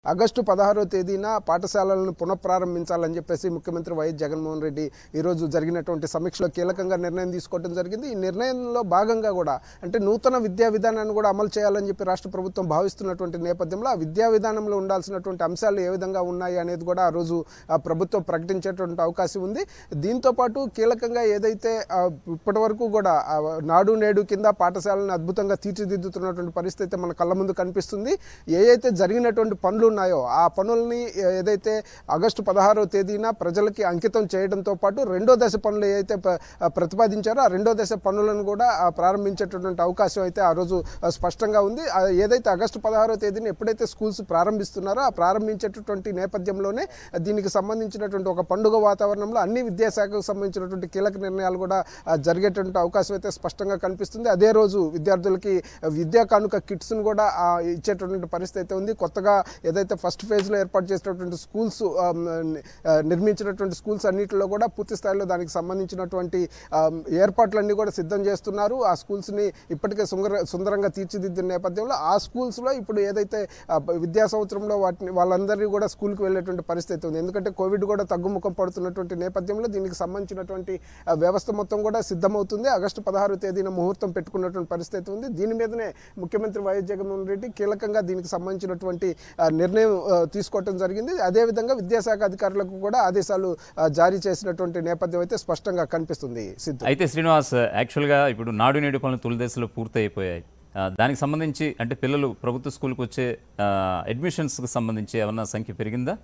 August పదహారో తేదీన పాఠశాలలను పునఃప్రారంభించాలని చెప్పేసి ముఖ్యమంత్రి వైఎస్ జగన్మోహన్ రెడ్డి ఈరోజు జరిగినటువంటి సమీక్షలో కీలకంగా నిర్ణయం తీసుకోవడం జరిగింది ఈ నిర్ణయంలో భాగంగా కూడా అంటే నూతన విద్యా విధానాన్ని కూడా అమలు చేయాలని చెప్పి రాష్ట్ర ప్రభుత్వం భావిస్తున్నటువంటి నేపథ్యంలో ఆ విద్యా విధానంలో ఉండాల్సినటువంటి అంశాలు ఏ విధంగా ఉన్నాయి అనేది కూడా ఆ రోజు ఆ ప్రభుత్వం ప్రకటించేటువంటి అవకాశం ఉంది దీంతో పాటు కీలకంగా ఏదైతే ఆ, ఇప్పటి వరకు కూడా ఆ, నాడు నేడు కింద పాఠశాలను అద్భుతంగా తీర్చిదిద్దుతున్నటువంటి పరిస్థితి మన కళ్ళ ముందు కనిపిస్తుంది ఏ అయితే జరిగినటువంటి పనులు ఉన్నాయో ఆ పనుల్ని ఏదైతే ఆగస్టు పదహారో తేదీన ప్రజలకి అంకితం చేయడంతో పాటు రెండో దశ పనులు ఏదైతే ప్ర- ప్రతిపాదించారో ఆ రెండో దశ పనులను కూడా ఆ, ప్రారంభించేటటువంటి అవకాశం అయితే ఆ రోజు ఆ, స్పష్టంగా ఉంది ఆ, ఏదైతే ఆగస్టు పదహారో తేదీన ఎప్పుడైతే స్కూల్స్ ప్రారంభిస్తున్నారో ఆ ప్రారంభించేటటువంటి నేపథ్యంలోనే దీనికి సంబంధించినటువంటి ఒక పండుగ వాతావరణంలో అన్ని విద్యాశాఖకు సంబంధించినటువంటి కీలక నిర్ణయాలు కూడా ఆ, జరిగేటువంటి అవకాశం అయితే స్పష్టంగా కనిపిస్తుంది అదే రోజు విద్యార్థులకి విద్యా కానుక కిట్స్ను కూడా ఆ, ఇచ్చేటటువంటి పరిస్థితి అయితే ఉంది కొత్తగా ఏదైతే ఫస్ట్ ఫేజ్లో ఏర్పాటు చేసినటువంటి స్కూల్స్ ఆ, మ్, ఆ, నిర్మించినటువంటి స్కూల్స్ అన్నింటిలో కూడా పూర్తి స్థాయిలో దానికి సంబంధించినటువంటి ఆ, ఏర్పాట్లన్నీ కూడా సిద్ధం చేస్తున్నారు ఆ స్కూల్స్ని ఇప్పటికే సుందర సుందరంగా తీర్చిదిద్దిన నేపథ్యంలో ఆ స్కూల్స్లో ఇప్పుడు ఏదైతే ఆ, విద్యా సంవత్సరంలో వాటిని వాళ్ళందరినీ కూడా స్కూల్కి వెళ్ళేటువంటి పరిస్థితి ఉంది ఎందుకంటే కోవిడ్ కూడా తగ్గుముఖం పడుతున్నటువంటి నేపథ్యంలో దీనికి సంబంధించినటువంటి ఆ, వ్యవస్థ మొత్తం కూడా సిద్ధమవుతుంది ఆగస్టు పదహారు తేదీన ముహూర్తం పెట్టుకున్నటువంటి పరిస్థితి ఉంది దీని మీదనే ముఖ్యమంత్రి వైఎస్ జగన్మోహన్ రెడ్డి కీలకంగా దీనికి సంబంధించినటువంటి ఆ, నిర్ణయం ఆ, తీసుకోవటం జరిగింది అదేవిధంగా విద్యాశాఖ అధికారులకు కూడా ఆదేశాలు ఆ, జారీ చేసినటువంటి నేపథ్యం అయితే స్పష్టంగా కనిపిస్తుంది సిద్ధు అయితే శ్రీనివాస్ యాక్చువల్గా ఇప్పుడు నాడు నేడు పనులు తొలి దశలో పూర్తయిపోయాయి ఆ, దానికి సంబంధించి అంటే పిల్లలు ప్రభుత్వ స్కూల్కి వచ్చే ఆ, అడ్మిషన్స్కి సంబంధించి ఏమన్నా సంఖ్య పెరిగిందా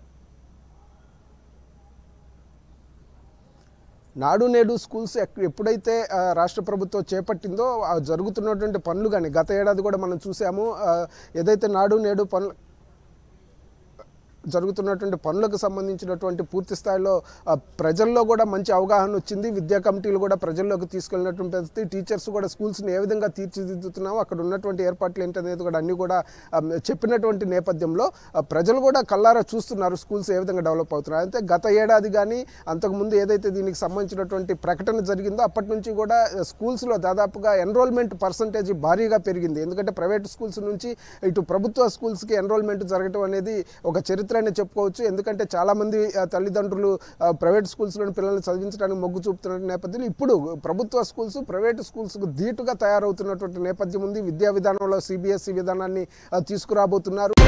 నాడు నేడు స్కూల్స్ ఎక్- ఎప్పుడైతే ఆ, రాష్ట్ర ప్రభుత్వం చేపట్టిందో ఆ జరుగుతున్నటువంటి పనులు కానీ గత ఏడాది కూడా మనం చూసాము ఆ, ఏదైతే నాడు నేడు పనులు జరుగుతున్నటువంటి పనులకు సంబంధించినటువంటి పూర్తి స్థాయిలో ఆ, ప్రజల్లో కూడా మంచి అవగాహన వచ్చింది విద్యా కమిటీలు కూడా ప్రజల్లోకి తీసుకెళ్ళినటువంటి పరిస్థితి టీచర్స్ కూడా స్కూల్స్ని ఏ విధంగా తీర్చిదిద్దుతున్నామో అక్కడ ఉన్నటువంటి ఏర్పాట్లు ఏంటనేది కూడా అన్ని కూడా ఆ, చెప్పినటువంటి నేపథ్యంలో ఆ, ప్రజలు కూడా కల్లారా చూస్తున్నారు స్కూల్స్ ఏ విధంగా డెవలప్ అవుతున్నాయి అయితే గత ఏడాది కానీ అంతకుముందు ఏదైతే దీనికి సంబంధించినటువంటి ప్రకటన జరిగిందో అప్పటి నుంచి కూడా స్కూల్స్లో దాదాపుగా ఎన్రోల్మెంట్ పర్సంటేజ్ భారీగా పెరిగింది ఎందుకంటే ప్రైవేట్ స్కూల్స్ నుంచి ఇటు ప్రభుత్వ స్కూల్స్కి ఎన్రోల్మెంట్ జరగడం అనేది ఒక చరిత్ర అని చెప్పుకోవచ్చు ఎందుకంటే చాలామంది ఆ, తల్లిదండ్రులు ఆ, ప్రైవేట్ స్కూల్స్లోని పిల్లల్ని చదివించడానికి మొగ్గు చూపుతున్న నేపథ్యంలో ఇప్పుడు ప్రభుత్వ స్కూల్స్ ప్రైవేట్ స్కూల్స్కు ధీటుగా తయారవుతున్నటువంటి నేపథ్యం ఉంది విద్యా విధానంలో సిబిఎస్ఈ విధానాన్ని ఆ, తీసుకురాబోతున్నారు